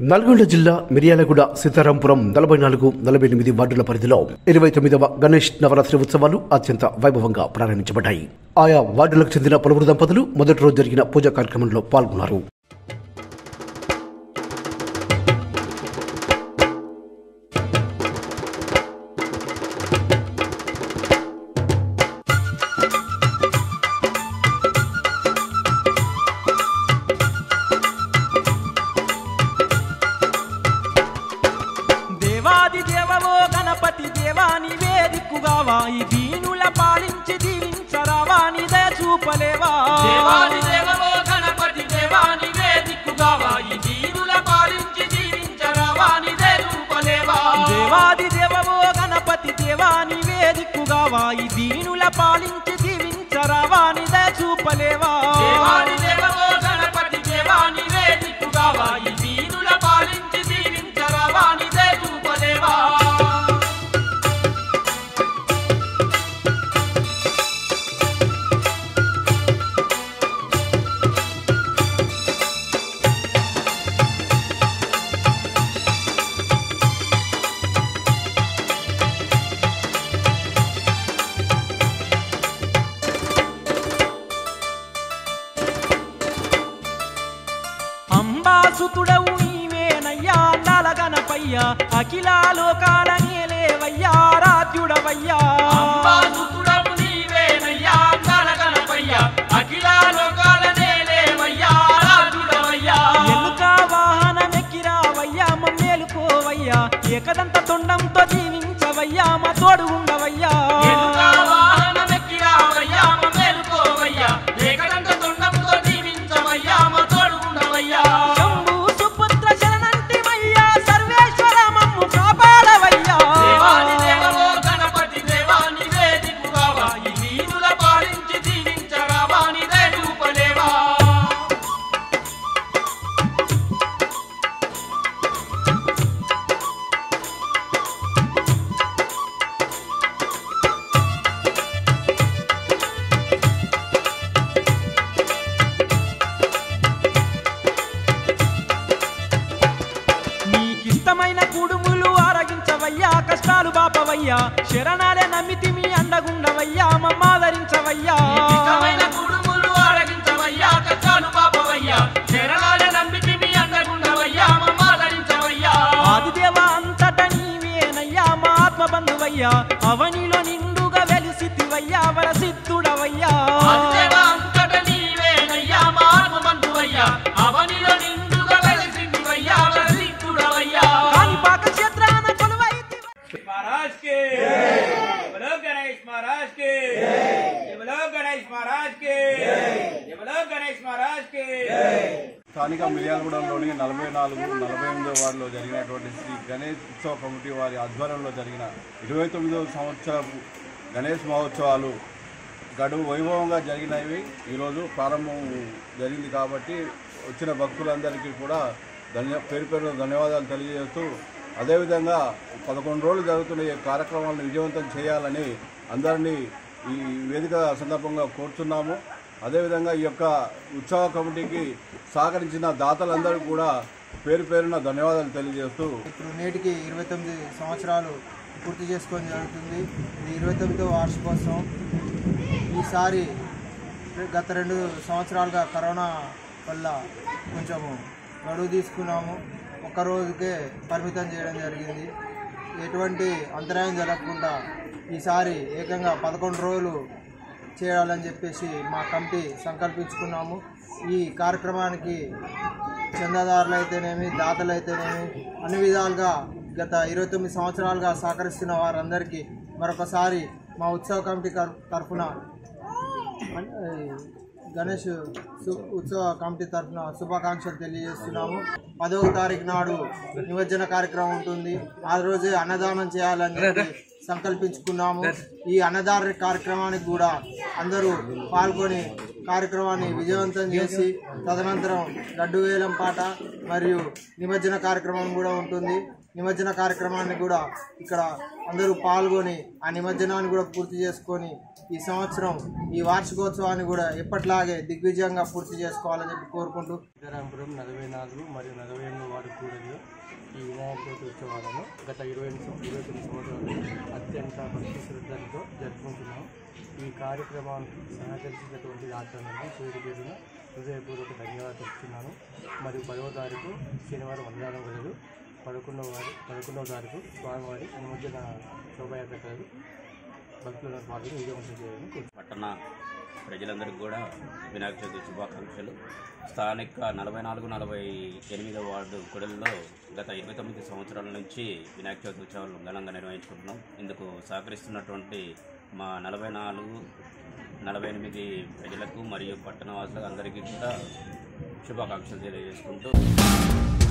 నల్గొండ జిల్లా మిర్యాలగూడ సీతారాంపురం నలభై నాలుగు నలభై ఎనిమిది వార్డుల పరిధిలో ఇరవై తొమ్మిదవ గణేష్ నవరాత్రి ఉత్సవాలు అత్యంత వైభవంగా ప్రారంభించబడ్డాయి ఆయా వార్డులకు చెందిన పలువురు దంపతులు మొదటి రోజు జరిగిన పూజా కార్యక్రమంలో పాల్గొన్నారు దేవాది దేవవో గణపతి దేవాని వేదిక్కుగావా ఈ దీనుల పాలించి దీవించరావా నీ దయ చూపలేవా దేవాది దేవో గణపతి దేవాని వేదిక్కుగావా ఈ దీనుల పాలించి జీవించరావా నిదే రూపలేవా దేవాది దేవవో గణపతి దేవాని వేదిక్కుగావా ఈ దీనుల పాలించి దీవించరావా నీ దయ చూపలేవా దేవాది దేవో గణపతి దేవాని వేదిక్కుగావా ఈ దీనుల పాలించి జీవించరావా నిదే రూపలేవా అంబాసుతుడవు నీవేనయ్యా అందాల గణపయ్యా అఖిలా లోకాల నేలేవయ్యా రాజ్యుడవయ్యా అంబాసుతుడవు నీవేనయ్యా అందాల గణపయ్యా అఖిల లోకాల నేలేవయ్యా రాజుడవయ్యా ఎలుక వాహనమెక్కిరావయ్యా మమ్మేలుకోవయ్యా ఏకదంత తొండంతో జీవించవయ్యా మా తోడు ఉండవయ్యా ఎలుక వాహనమెక్కిరావయ్యా మా మేలుకోవయ్యా ఏకదంత తొండంతో జీవించవయ్యా మా తోడు ఉండవయ్యా శంభు సుపుత్ర శరణంటిమయ్యా సర్వేశ్వర మమ్ము కాపాడవయ్యా దేవాది దేవో గణపతి దేవాని వేదికుగావా ఈ వీధుల పాలించి జీవించరావా నిదే రూపలేవా నీకిష్టమైన కుడుములు ఆరగించవయ్యా కష్టాలు బాపవయ్యా శరణాలే నమ్మితి మీ అండగుండవయ్యా మమ్మాదరించవయ్యా ఇష్టమైన కుడుములు ఆరగించవయ్యా కష్టాలు పాపవయ్యా చెరలాలే నమ్మితి మీ అండగుండవయ్యా మమ్మాదరించవయ్యా ఆదిదేవ అంతట నీవేనయ్యా మా ఆత్మ బంధువయ్యా అవనిలో నిండుగా వెలిసితివయ్యా వరసిద్ధుడవయ్యా అంతేగా అంతట నీవేనయ్యా మా ఆత్మబంధువయ్యా అవనిలో నిండుగా వెలిసిందివయ్యా వరసిద్ధుడవయ్యా కాణిపాక క్షేత్రాన కొలువైతి महाराज के बोलो गणेश महाराज के बोलो गणेश महाराज के बोलो गणेश महाराज के స్థానిక మిర్యాలగూడెంలోని నలభై నాలుగు నలభై ఎనిమిదో వార్డులో జరిగినటువంటి శ్రీ గణేష్ ఉత్సవ కమిటీ వారి ఆధ్వర్యంలో జరిగిన ఇరవై తొమ్మిదవ సంవత్సరం గణేష్ మహోత్సవాలు గడువు వైభవంగా జరిగినవి ఈరోజు ప్రారంభం జరిగింది కాబట్టి వచ్చిన భక్తులందరికీ కూడా ధన్య పేరు పేరు ధన్యవాదాలు తెలియజేస్తూ అదేవిధంగా పదకొండు రోజులు జరుగుతున్న ఈ కార్యక్రమాలను విజయవంతం చేయాలని అందరినీ ఈ వేదిక సందర్భంగా కోరుతున్నాము అదేవిధంగా ఈ యొక్క ఉత్సవ కమిటీకి సహకరించిన దాతలందరికీ కూడా పేరు పేరున ధన్యవాదాలు తెలియజేస్తూ ఇప్పుడు నేటికి ఇరవై తొమ్మిది సంవత్సరాలు పూర్తి చేసుకోవడం జరుగుతుంది ఇది ఇరవై తొమ్మిదో వార్షికోత్సవం ఈసారి గత రెండు సంవత్సరాలుగా కరోనా వల్ల కొంచెము గడువు తీసుకున్నాము ఒక్క రోజుకే పరిమితం చేయడం జరిగింది ఎటువంటి అంతరాయం జరగకుండా ఈసారి ఏకంగా పదకొండు రోజులు చేయాలని చెప్పేసి మా కమిటీ సంకల్పించుకున్నాము ఈ కార్యక్రమానికి చందాదారులు అయితేనేమి దాతలు అయితేనేమి అన్ని విధాలుగా గత ఇరవై తొమ్మిది సంవత్సరాలుగా సహకరిస్తున్న వారందరికీ మరొకసారి మా ఉత్సవ కమిటీ కర్- తరఫున అన్- ఈ గణేష్ సు- ఉత్సవ కమిటీ తరఫున శుభాకాంక్షలు తెలియజేస్తున్నాము పదవ తారీఖు నాడు నిమజ్జన కార్యక్రమం ఉంటుంది ఆ రోజే అన్నదానం చేయాలని చెప్పి సంకల్పించుకున్నాము ఈ అన్నదాన కార్యక్రమానికి కూడా అందరూ పాల్గొని కార్యక్రమాన్ని విజయవంతం చేసి తదనంతరం లడ్డు వేలం పాట మరియు నిమజ్జన కార్యక్రమం కూడా ఉంటుంది నిమజ్జన కార్యక్రమాన్ని కూడా ఇక్కడ అందరూ పాల్గొని ఆ నిమజ్జనాన్ని కూడా పూర్తి చేసుకొని ఈ సంవత్సరం ఈ వార్షికోత్సవాన్ని కూడా ఎప్పట్లాగే దిగ్విజయంగా పూర్తి చేసుకోవాలని చెప్పి కోరుకుంటూ సీతారాంపురం నలభై నాలుగు మరియు నలభై ఎనిమిది వార్డు కూడలిలో ఈ వినాయక చవితి ఉత్సవాలను గత ఇరవై ఎనిమిది ఇరవై తొమ్మిది సంవత్సరాలు అత్యంత భక్తి శ్రద్ధలతో జరుపుకుంటున్నాం ఈ కార్యక్రమానికి సహకరించినటువంటి రాష్ట్రానికి పేరు పేరున హృదయపూర్వక ధన్యవాదాలు చెప్తున్నాను మరియు పదవ తారీఖు శనివారం అన్నదానం కలదు పదకొండవ వారి పదకొండవ తారీఖు స్వామివారి నిమజ్జన శోభయాత్ర కలదు భక్తుల పాల్గొని విజయవంతం చేయాలని కోరుతున్నాను. పట్టణ ప్రజలందరికీ కూడా వినాయక చవితి శుభాకాంక్షలు స్థానిక నలభై నాలుగు నలభై ఎనిమిదో వార్డు కుడల్లో గత ఇరవై తొమ్మిది సంవత్సరాల నుంచి వినాయక చవితి ఉత్సవాలు ఘనంగా నిర్వహించుకుంటున్నాం ఇందుకు సహకరిస్తున్నటువంటి మా నలభై నాలుగు నలభై ఎనిమిది ప్రజలకు మరియు పట్టణవాసులకు అందరికీ కూడా శుభాకాంక్షలు తెలియజేసుకుంటూ